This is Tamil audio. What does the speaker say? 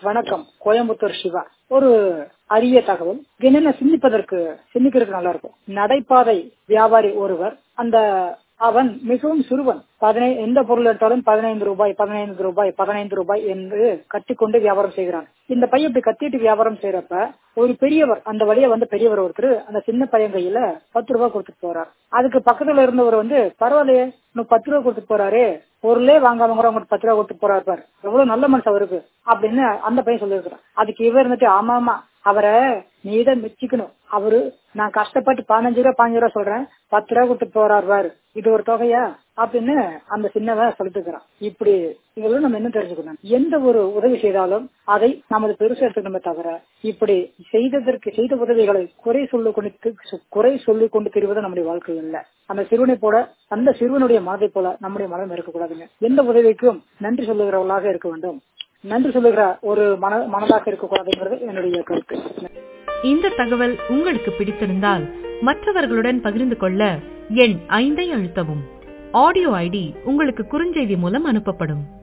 வணக்கம் கோயம்புத்தூர் சிவா ஒரு அரிய தகவல் என்னென்ன சிந்திப்பதற்கு சிந்திக்கிறதுக்கு நல்லா இருக்கும் நடைபாதை வியாபாரி ஒருவர் அந்த அவன் மிகவும் சிறுவன் பதினை எந்த பொருள் எடுத்தாலும் பதினைந்து ரூபாய் பதினைந்து ரூபாய் பதினைந்து ரூபாய் என்று கட்டிக்கொண்டு வியாபாரம் செய்கிறான் இந்த பையன் இப்படி கத்திட்டு வியாபாரம் செய்யறப்ப ஒரு பெரியவர் அந்த வழியா வந்து பெரியவர் ஒருத்தர் அந்த சின்ன பையன் கையில பத்து ரூபாய் கொடுத்துட்டு போறார் அதுக்கு பக்கத்துல இருந்தவர் வந்து பரவாயில்லையே இன்னும் பத்து ரூபாய் கொடுத்துட்டு போறாரு பொருளே வாங்காம கூட உங்களுக்கு பத்து ரூபா கொடுத்து போறாரு பாரு எவ்வளவு நல்ல மனசு அவருக்கு அப்படின்னு அந்த பையன் சொல்லியிருக்கிறான் அதுக்கு இவர் இருந்துட்டு ஆமா ஆமா அவரை நீதான் மெச்சிக்கணும் அவரு நான் கஷ்டப்பட்டு பதினஞ்சு ரூபா பாஞ்சு ரூபா சொல்றேன் பத்து ரூபா கொடுத்து போறாரு பாரு இது ஒரு தொகையா அப்படின்னு அந்த சின்னவன் சொல்லிட்டுக்கிறான் இப்படி இதெல்லாம் நம்ம என்ன தெரிஞ்சுக்கணும் எந்த ஒரு உதவி செய்தாலும் அதை நமது பெருசு எடுத்துக்கணுமே தவிர இப்படி செய்ததற்கு செய்த உதவிகளை குறை சொல்லி கொண்டு குறை சொல்லி கொண்டு தெரிவது நம்முடைய வாழ்க்கை இல்லை அந்த சிறுவனை போல அந்த சிறுவனுடைய மனதை போல நம்முடைய மனம் இருக்கக்கூடாதுங்க எந்த உதவிக்கும் நன்றி சொல்லுகிறவர்களாக இருக்க வேண்டும் நன்றி சொல்லுகிற ஒரு மன மனதாக இருக்கக்கூடாதுங்கிறது என்னுடைய கருத்து இந்த தகவல் உங்களுக்கு பிடித்திருந்தால் மற்றவர்களுடன் பகிர்ந்து கொள்ள எண் ஐந்தை அழுத்தவும் ஆடியோ ஐடி உங்களுக்கு குறுஞ்செய்தி மூலம் அனுப்பப்படும்